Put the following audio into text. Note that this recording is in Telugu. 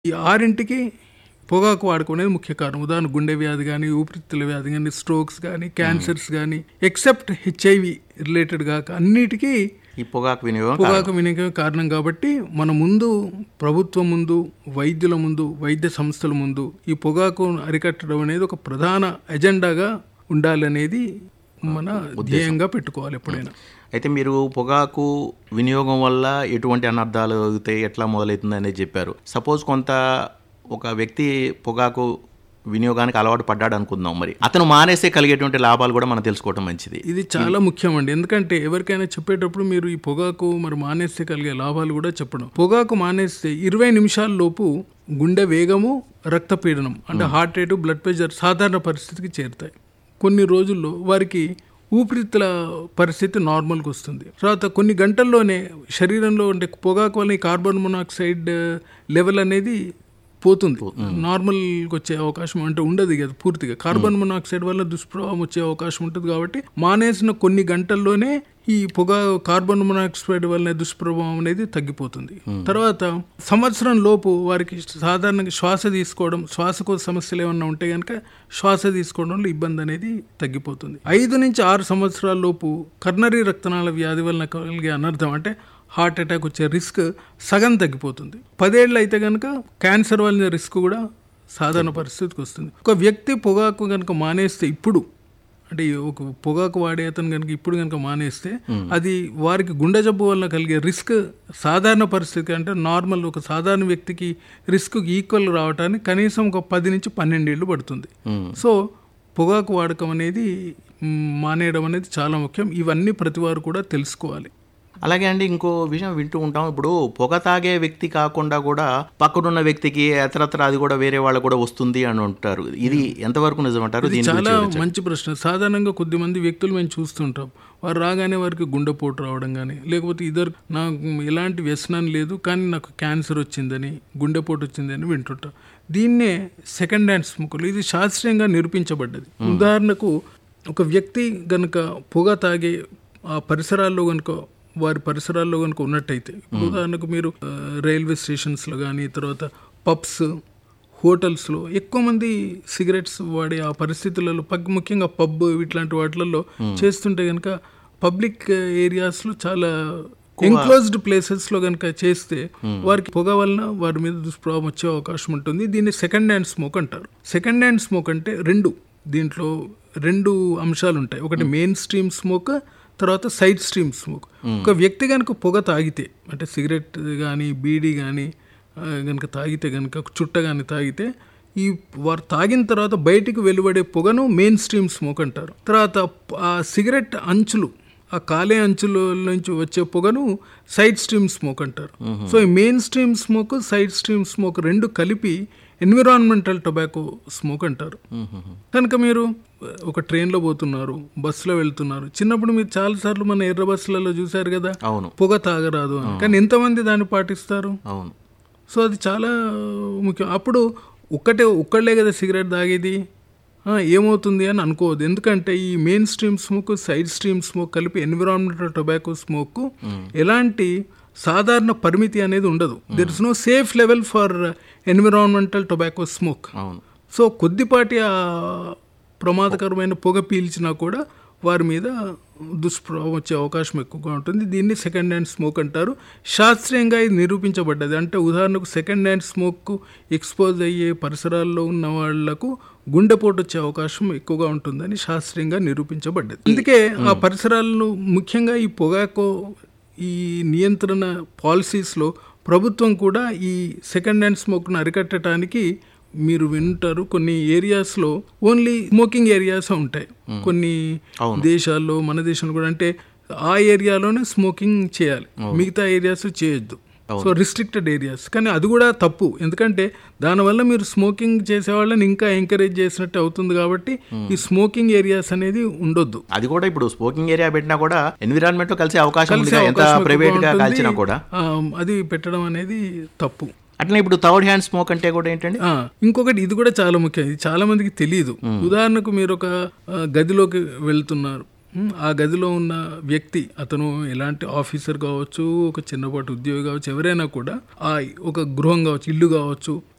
ఈ ఆరింటికి పొగాకు వాడకం అనేది ముఖ్య కారణం ఉదాహరణ గుండె వ్యాధి కానీ ఊపిరితిత్తుల వ్యాధి కానీ స్ట్రోక్స్ కానీ క్యాన్సర్స్ కానీ ఎక్సెప్ట్ హెచ్ఐవి రిలేటెడ్ కాక అన్నిటికీ ఈ పొగాకు వినియోగం పొగాకు వినియోగం కారణం కాబట్టి మన ముందు ప్రభుత్వం ముందు వైద్యుల ముందు వైద్య సంస్థల ముందు ఈ పొగాకు అరికట్టడం అనేది ఒక ప్రధాన ఎజెండాగా ఉండాలనేది మన ధ్యేయంగా పెట్టుకోవాలి ఎప్పుడైనా అయితే మీరు పొగాకు వినియోగం వల్ల ఎటువంటి అనర్థాలు అవుతాయి ఎట్లా మొదలవుతుంది అనేది చెప్పారు సపోజ్ కొంత ఒక వ్యక్తి పొగాకు వినియోగానికి అలవాటు పడ్డాడు అనుకుందాం మరి అతను మానేస్తే కలిగేటువంటి లాభాలు కూడా మనం తెలుసుకోవడం మంచిది ఇది చాలా ముఖ్యం అండి ఎందుకంటే ఎవరికైనా చెప్పేటప్పుడు మీరు ఈ పొగాకు మరి మానేస్తే కలిగే లాభాలు కూడా చెప్పడం పొగాకు మానేస్తే ఇరవై నిమిషాల లోపు గుండె వేగము రక్తపీడనం అంటే హార్ట్ రేటు బ్లడ్ ప్రెషర్ సాధారణ పరిస్థితికి చేరుతాయి కొన్ని రోజుల్లో వారికి ఊపిరితిత్తుల పరిస్థితి నార్మల్కి వస్తుంది తర్వాత కొన్ని గంటల్లోనే శరీరంలో అంటే పొగాకు వల్ల ఈ కార్బన్ మొనాక్సైడ్ లెవెల్ అనేది పోతుంది నార్మల్కి వచ్చే అవకాశం అంటే ఉండదు కదా పూర్తిగా కార్బన్ మొనాక్సైడ్ వల్ల దుష్ప్రభావం వచ్చే అవకాశం ఉంటుంది కాబట్టి మానేసిన కొన్ని గంటల్లోనే ఈ పొగ కార్బన్ మొనాక్సైడ్ వల్ల దుష్ప్రభావం అనేది తగ్గిపోతుంది తర్వాత సంవత్సరం లోపు వారికి సాధారణంగా శ్వాస తీసుకోవడం శ్వాసకోశ సమస్యలు ఏమన్నా ఉంటే కనుక శ్వాస తీసుకోవడంలో ఇబ్బంది అనేది తగ్గిపోతుంది ఐదు నుంచి ఆరు సంవత్సరాల లోపు కర్నరీ రక్తనాళ వ్యాధి వలన కలిగే అనర్థం అంటే హార్ట్ అటాక్ వచ్చే రిస్క్ సగం తగ్గిపోతుంది పదేళ్ళు అయితే కనుక క్యాన్సర్ వల్ల రిస్క్ కూడా సాధారణ పరిస్థితికి వస్తుంది ఒక వ్యక్తి పొగాకు కనుక మానేస్తే ఇప్పుడు అంటే ఈ ఒక పొగాకు వాడే అతను కనుక ఇప్పుడు కనుక మానేస్తే అది వారికి గుండె జబ్బు వల్ల కలిగే రిస్క్ సాధారణ పరిస్థితి అంటే నార్మల్ ఒక సాధారణ వ్యక్తికి రిస్క్ ఈక్వల్ రావడానికి కనీసం ఒక పది నుంచి పన్నెండేళ్ళు పడుతుంది సో పొగాకు వాడకం అనేది మ్, మానేయడం అనేది చాలా ముఖ్యం ఇవన్నీ ప్రతి వారు కూడా తెలుసుకోవాలి అలాగే అండి ఇంకో విషయం వింటూ ఉంటాం ఇప్పుడు పొగ తాగే వ్యక్తి కాకుండా కూడా పక్కనున్న వ్యక్తికి ఎతరత్ర అది కూడా వేరే వాళ్ళకు కూడా వస్తుంది అని ఉంటారు ఇది ఎంతవరకు నిజమంటారు దీని చాలా మంచి ప్రశ్న సాధారణంగా కొద్దిమంది వ్యక్తులు మేము చూస్తుంటాం వారు రాగానే వారికి గుండెపోటు రావడం కానీ లేకపోతే ఇద్దరు నాకు ఎలాంటి వ్యసనం లేదు కానీ నాకు క్యాన్సర్ వచ్చిందని గుండెపోటు వచ్చిందని వింటుంటాం దీన్నే సెకండ్ హ్యాండ్ స్మోకులు ఇది శాస్త్రీయంగా నిరూపించబడ్డది ఉదాహరణకు ఒక వ్యక్తి గనుక పొగ తాగే ఆ పరిసరాల్లో కనుక వారి పరిసరాల్లో కనుక ఉన్నట్టయితే ఇప్పుడు ఉదాహరణకు మీరు ఆ, రైల్వే స్టేషన్స్లో కానీ తర్వాత పబ్స్ హోటల్స్లో ఎక్కువ మంది సిగరెట్స్ వాడే ఆ పరిస్థితులలో పగ్ ముఖ్యంగా పబ్ ఇట్లాంటి వాటిలలో చేస్తుంటే కనుక పబ్లిక్ ఏరియాస్లో చాలా ఎన్క్లోజ్డ్ ప్లేసెస్లో కనుక చేస్తే వారికి పొగ వలన వారి మీద దుష్ప్రభావం వచ్చే అవకాశం ఉంటుంది దీన్ని సెకండ్ హ్యాండ్ స్మోక్ అంటారు సెకండ్ హ్యాండ్ స్మోక్ అంటే రెండు దీంట్లో రెండు అంశాలు ఉంటాయి ఒకటి మెయిన్ స్ట్రీమ్ స్మోక్ తర్వాత సైడ్ స్ట్రీమ్ స్మోక్ ఒక వ్యక్తి కనుక పొగ తాగితే అంటే సిగరెట్ కానీ బీడీ కానీ కనుక తాగితే కనుక చుట్ట కానీ తాగితే ఈ వారు తాగిన తర్వాత బయటికి వెలువడే పొగను మెయిన్ స్ట్రీమ్ స్మోక్ అంటారు తర్వాత ఆ సిగరెట్ అంచులు ఆ కాలే అంచుల నుంచి వచ్చే పొగను సైడ్ స్ట్రీమ్ స్మోక్ అంటారు సో ఈ main stream smoke side stream smoke రెండు కలిపి ఎన్విరాన్మెంటల్ టొబాకో స్మోక్ అంటారు కనుక మీరు ఒక ట్రైన్లో పోతున్నారు బస్సులో వెళ్తున్నారు చిన్నప్పుడు మీరు చాలాసార్లు మన ఎర్ర బస్సులలో చూశారు కదా అవును పొగ తాగరాదు అని కానీ ఎంతమంది దాన్ని పాటిస్తారు అవును సో అది చాలా ముఖ్యం అప్పుడు ఒక్కటే ఒక్కళ్ళే కదా సిగరెట్ తాగేది ఆ, ఏమవుతుంది అని అనుకోవద్దు ఎందుకంటే ఈ main stream smoke side stream smoke కలిపి ఎన్విరాన్మెంటల్ టొబాకో స్మోక్ ఎలాంటి సాధారణ పరిమితి అనేది ఉండదు there is no safe level for environmental tobacco smoke అవును సో కొద్దిపాటి ఆ ప్రమాదకరమైన పొగ పీల్చినా కూడా వారి మీద దుష్ప్రభావం వచ్చే అవకాశం ఎక్కువగా ఉంటుంది దీన్ని సెకండ్ హ్యాండ్ స్మోక్ అంటారు శాస్త్రీయంగా ఇది నిరూపించబడ్డది అంటే ఉదాహరణకు సెకండ్ హ్యాండ్ స్మోక్కు ఎక్స్పోజ్ అయ్యే పరిసరాల్లో ఉన్న వాళ్లకు గుండెపోటు వచ్చే అవకాశం ఎక్కువగా ఉంటుందని శాస్త్రీయంగా నిరూపించబడ్డది అందుకే ఆ పరిసరాలను ముఖ్యంగా ఈ పొగాకో ఈ నియంత్రణ పాలసీస్లో ప్రభుత్వం కూడా ఈ సెకండ్ హ్యాండ్ స్మోక్ను అరికట్టడానికి మీరు వింటారు కొన్ని ఏరియాస్లో ఓన్లీ స్మోకింగ్ ఏరియాస్ ఉంటాయి కొన్ని దేశాల్లో మన దేశంలో కూడా అంటే ఆ ఏరియాలోనే స్మోకింగ్ చేయాలి మిగతా ఏరియాస్ చేయొద్దు సో రిస్ట్రిక్టెడ్ ఏరియాస్ కానీ అది కూడా తప్పు ఎందుకంటే దానివల్ల మీరు స్మోకింగ్ చేసే వాళ్ళని ఇంకా ఎంకరేజ్ చేసినట్టు అవుతుంది కాబట్టి ఈ స్మోకింగ్ ఏరియాస్ అనేది ఉండొద్దు అది కూడా ఇప్పుడు స్మోకింగ్ ఏరియా పెట్టినా కూడా ఎన్విరాన్మెంట్ కలిసే అవకాశం ఉంది కలిసే కదా, ఎంత అవకాశం ప్రైవేట్ గా ఎక్కువగా కాల్చినా ఉంటుంది. కూడా ఆ, అది పెట్టడం అనేది తప్పు అట్లనే ఇప్పుడు థర్డ్ హ్యాండ్ స్మోక్ అంటే కూడా ఏంటండి ఆ, ఇంకొకటి ఇది కూడా చాలా ముఖ్యం ఇది చాలా మందికి తెలియదు ఉదాహరణకు మీరు ఒక ఆ, గదిలోకి వెళ్తున్నారు ఉమ్, ఆ గదిలో ఉన్న వ్యక్తి అతను ఎలాంటి ఆఫీసర్ కావచ్చు ఒక చిన్నపాటి ఉద్యోగి కావచ్చు ఎవరైనా కూడా ఆ ఒక గృహం కావచ్చు ఇల్లు కావచ్చు